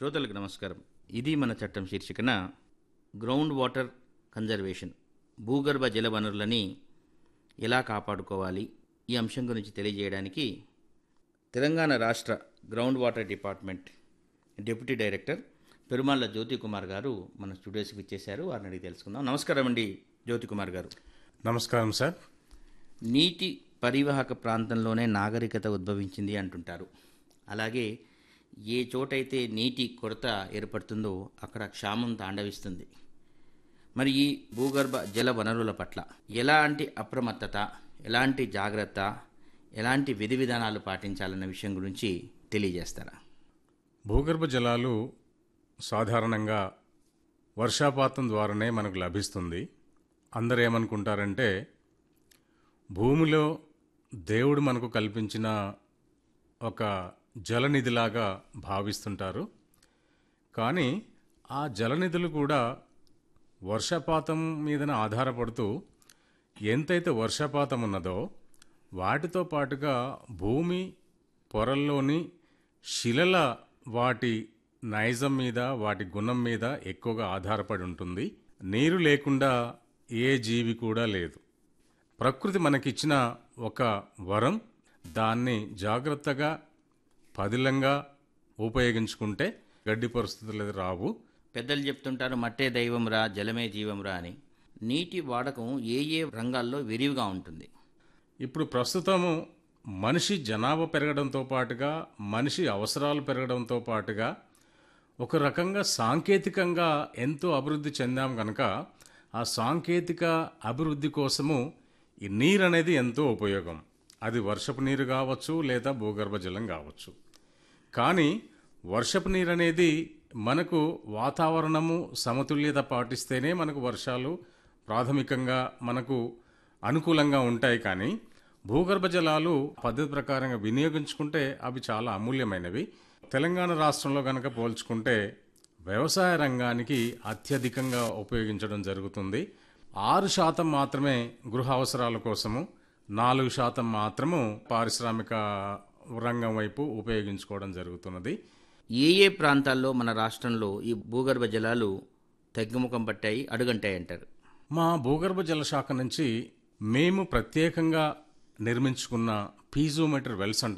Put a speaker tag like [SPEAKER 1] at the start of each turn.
[SPEAKER 1] శ్రోతలకు నమస్కారం ఇది మన చట్టం శీర్షికన గ్రౌండ్ వాటర్ కన్జర్వేషన్ భూగర్భ జల వనరులని ఎలా కాపాడుకోవాలి ఈ అంశం గురించి తెలియజేయడానికి తెలంగాణ రాష్ట్ర ground water department deputy director Perumalla Jyothi Kumar garu మన స్టూడియోస్కి ఇచ్చేశారు వారిని అడిగి తెలుసుకుందాం నమస్కారం అండి జ్యోతి కుమార్ గారు
[SPEAKER 2] నమస్కారం సార్
[SPEAKER 1] నీటి పరివాహక ప్రాంతంలోనే నాగరికత ఉద్భవించింది అంటుంటారు అలాగే ఏ చోటైతే నీటి కొరత ఏర్పడుతుందో అక్కడ క్షామం తాండవిస్తుంది మరి ఈ భూగర్భ జల వనరుల పట్ల ఎలాంటి అప్రమత్తత ఎలాంటి జాగ్రత్త ఎలాంటి విధి విధానాలు పాటించాలన్న విషయం గురించి తెలియజేస్తారా
[SPEAKER 2] భూగర్భ జలాలు సాధారణంగా వర్షాపాతం ద్వారానే మనకు లభిస్తుంది అందరు ఏమనుకుంటారంటే భూమిలో దేవుడు మనకు కల్పించిన ఒక జలనిధిలాగా భావిస్తుంటారు కానీ ఆ జలనిధులు కూడా వర్షపాతం మీదన ఆధారపడుతూ ఎంతైతే వర్షపాతం ఉన్నదో వాటితో పాటుగా భూమి పొరల్లోని శిలల వాటి నైజం మీద వాటి గుణం మీద ఎక్కువగా ఆధారపడి ఉంటుంది నీరు లేకుండా ఏ జీవి కూడా లేదు ప్రకృతి మనకిచ్చిన ఒక వరం దాన్ని జాగ్రత్తగా పదిలంగా ఉపయోగించుకుంటే గడ్డి పరిస్థితులు రావు
[SPEAKER 1] పెద్దలు చెప్తుంటారు మట్టే దైవంరా జలమే జీవంరా అని నీటి వాడకం ఏ ఏ రంగాల్లో విరివిగా ఉంటుంది
[SPEAKER 2] ఇప్పుడు ప్రస్తుతము మనిషి జనాభా పెరగడంతో పాటుగా మనిషి అవసరాలు పెరగడంతో పాటుగా ఒక రకంగా సాంకేతికంగా ఎంతో అభివృద్ధి చెందాం కనుక ఆ సాంకేతిక అభివృద్ధి కోసము ఈ నీరు అనేది ఎంతో ఉపయోగం అది వర్షపు నీరు కావచ్చు లేదా భూగర్భ జలం కావచ్చు కానీ వర్షపు నీరు అనేది మనకు వాతావరణము సమతుల్యత పాటిస్తేనే మనకు వర్షాలు ప్రాథమికంగా మనకు అనుకూలంగా ఉంటాయి కానీ భూగర్భ జలాలు పద్ధతి ప్రకారంగా వినియోగించుకుంటే అవి చాలా అమూల్యమైనవి తెలంగాణ రాష్ట్రంలో కనుక పోల్చుకుంటే వ్యవసాయ రంగానికి అత్యధికంగా ఉపయోగించడం జరుగుతుంది ఆరు శాతం మాత్రమే గృహ అవసరాల కోసము నాలుగు శాతం మాత్రము పారిశ్రామిక రంగం వైపు ఉపయోగించుకోవడం జరుగుతున్నది
[SPEAKER 1] ఏ ఏ ప్రాంతాల్లో మన రాష్ట్రంలో ఈ భూగర్భ జలాలు తగ్గుముఖం పట్టాయి అడుగంటాయి అంటారు
[SPEAKER 2] మా భూగర్భ జల శాఖ నుంచి మేము ప్రత్యేకంగా నిర్మించుకున్న పీజోమీటర్ వెల్స్ అంటారు